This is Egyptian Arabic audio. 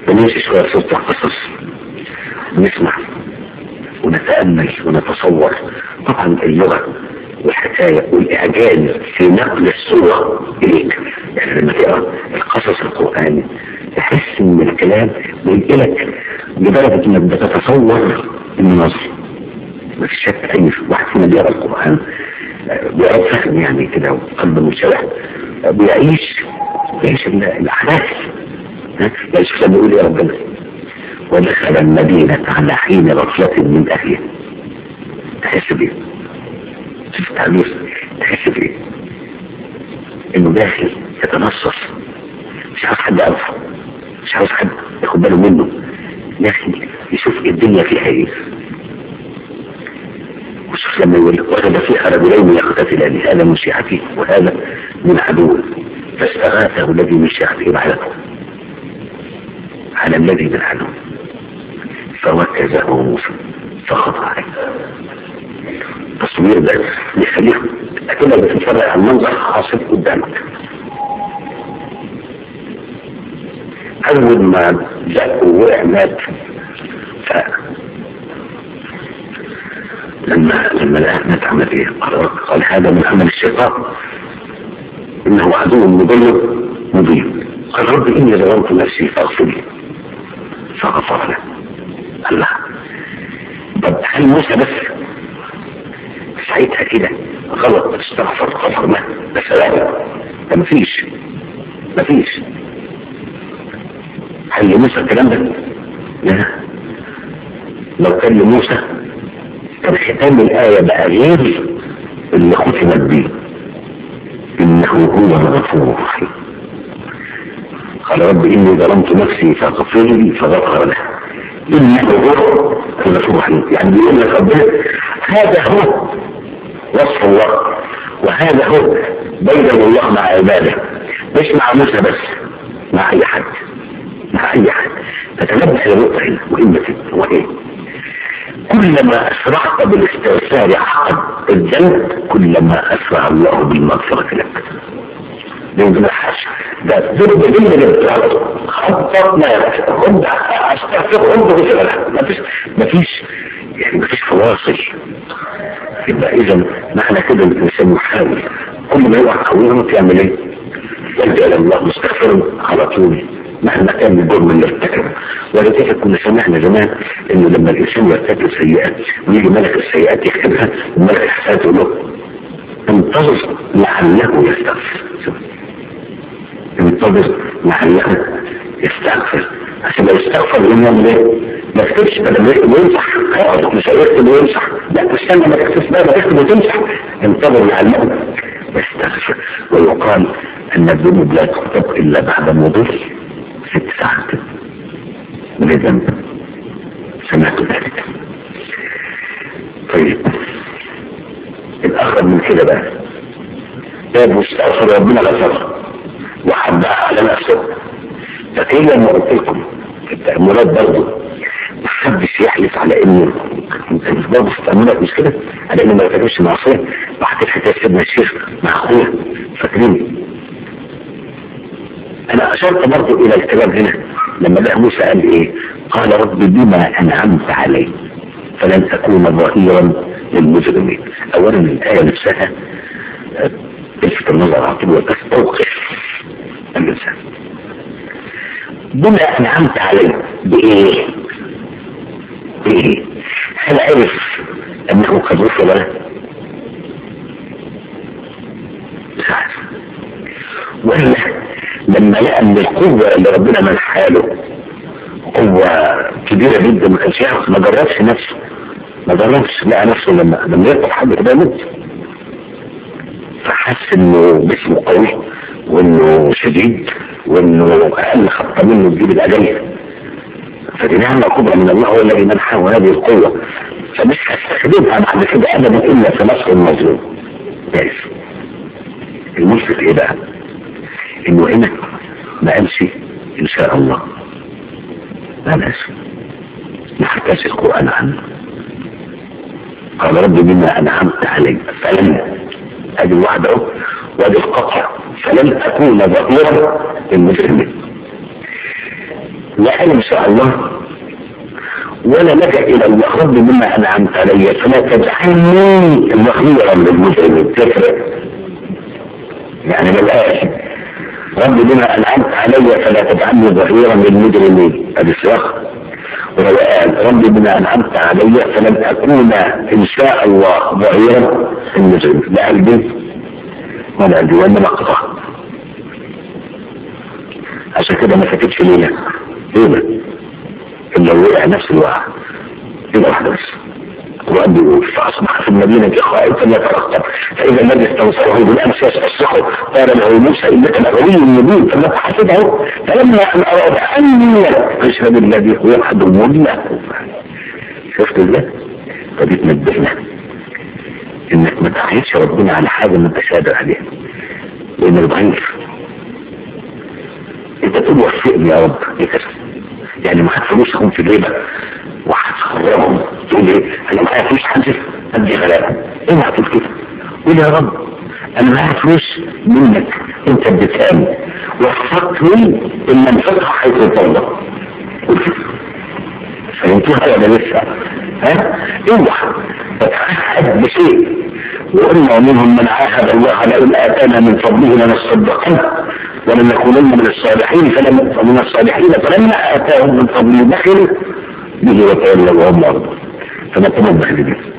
ونمشي شوية في سورة القصص ونسمع ونتأمل ونتصور طبعا اللغة والحكاية والإعجاز في نقل الصورة إليك يعني لما تقرأ القصص القرآني تحس إن الكلام بينقلك لدرجة إنك بتتصور المناظر ما فيش شك أي واحد فينا بيقرأ القرآن بيقرأ فهم يعني كده وقلب منشرح بيعيش بيعيش الأحداث يعني شوف لما يقول يا ربنا ودخل المدينة على حين غفلة من أهله تحس بيه شوف التعبير تحس بيه انه داخل يتنصص مش عاوز حد يعرفه مش عاوز حد ياخد باله منه داخل يشوف الدنيا فيها ايه وشوف لما يقول وجد فيها رجلين يقتتلان هذا من شيعته وهذا من عدوه فاستغاثه الذي من شيعته على على الذي من عدوه فوكزه موسى فخطأ عليه التصوير ده يخليك اكنك بتتفرج على المنظر حاصل قدامك اول ما جاء ووقع مات ف لما لما لقى مات عمل ايه؟ قال, قال هذا من عمل الشيطان انه عدو مضل مبين قال رب اني ظلمت نفسي فاغفر لي فغفر له الله طب هل موسى بس ساعتها كده غلط استغفر غفر له بس لا ده مفيش مفيش هل لموسى الكلام ده؟ لا لو كان لموسى كان ختام الآية بقى غير اللي ختمت بيه إنه هو الغفور الرحيم قال رب إني ظلمت نفسي فاغفر لي فغفر له إنه هو الغفور الرحيم يعني بيقول لك ربنا هذا هو وصف الله وهذا هو بين الله مع عباده مش مع موسى بس مع أي حد مع أي حد تتنبه لنقطة هنا مهمة جدا وهي كلما أسرعت بالاستغفار حق الذنب كلما أسرع الله بالمغفرة لك ده ما حاجة ده ذنب ذنب اللي خطط ما هم استغفر هم بغفر ما فيش ما فيش يعني ما فيش فواصل يبقى إذا معنى كده الإنسان يحاول كل ما يقع قوي يعمل إيه؟ يلجأ إلى الله مستغفر على طول مهما كان الجرم اللي ارتكبه ولذلك كنا سمعنا زمان انه لما الانسان يرتكب سيئات ويجي ملك السيئات يكتبها وملك الحسنات يقول له انتظر لعله يستغفر انتظر لعله يستغفر عشان لو استغفر يقوم يعمل ايه؟ ما تكتبش بدل ما يكتب ويمسح هيقعد مش هيكتب ويمسح لا استنى ما تكتبش بقى ما تكتب وتمسح انتظر لعله يستغفر ويقال ان الذنوب لا تكتب الا بعد مضي ست ساعات من الذنب سمعت ذلك طيب الأخر من كده بقى باب مستغفر ربنا غفر وحبها على نفسه فكيف لما قلت لكم التأملات برضه محدش يحلف على انه انت مش برضه في التأملات مش كده على انه ما يرتكبش معصية وحكيت حكاية سيدنا الشيخ مع اخويا فاكرين انا اشرت برضه الى الكلام هنا لما لقى موسى قال ايه قال رب بما انعمت علي فلن اكون ظهيرا للمجرمين اولا الايه نفسها تلفت النظر على طول وتستوقف الانسان بما انعمت علي بايه بايه هل عرف انه قد غفر له مش عارف ولا لما لقى ان القوة اللي ربنا منحها له قوة كبيرة جدا ما كانش يعرف ما جربش نفسه ما جربش لقى نفسه لما لما يقتل حد كده يموت فحس انه جسمه قوي وانه شديد وانه اقل خطة منه تجيب الاجل فدي نعمة كبرى من الله هو الذي منحه هذه القوة فمش هستخدمها بعد كده ابدا الا في نصر المظلوم بس الملفت ايه بقى؟ انه هنا ما قالش ان شاء الله ما قالش ما حكاش القرآن عنه قال رب بما انعمت علي فلن ادي الواحد اهو وادي القطع فلن اكون ظهيرا للمجرمين لا ان شاء الله ولا لجأ الى الله رب بما انعمت علي فلا تجعلني ظهيرا للمجرمين تفرق يعني بالايه رب بما انعمت علي فلا تجعلني ظهيرا للمجرمين هذا السياق ولو قال رب بما انعمت علي فلن اكون ان شاء الله ظهيرا للمجرمين لا قلبي ولا قلبي وانما قطعت عشان كده ما سكتش لينا ليه الا وقع نفس الوقع يبقى واحده بس القرآن بيقول فأصبح في المدينة خائفا يترقب فإذا الذي استنصره بالأمس يستصرخه قال له موسى إنك الأغوي المبين فما حسبه فلما أن أراد أن يشهد الذي هو أحد المولى شفت ازاي؟ فدي تنبهنا إنك ما تعيش ربنا على حاجة ما انتش قادر عليها لأنك ضعيف أنت تقول وفقني يا رب يكسب يعني معاك فلوس تكون في جيبك وهتخرجهم تقول ايه انا معايا فلوس حنزل ادي غلابه اوعى تقول كده قول يا رب انا معايا فلوس منك انت اديتهاني وفقني ان انفقها حيث ترضى فهمتوها ولا لسه؟ ها؟ اوعى تتعهد بشيء وقلنا ومنهم من عاهد الله لئن اتانا من فضله لنصدقن ولنكونن من الصالحين فلم من الصالحين فلما اتاهم من فضله دخلوا به وتولوا وهم مرضى فما تنبه لذلك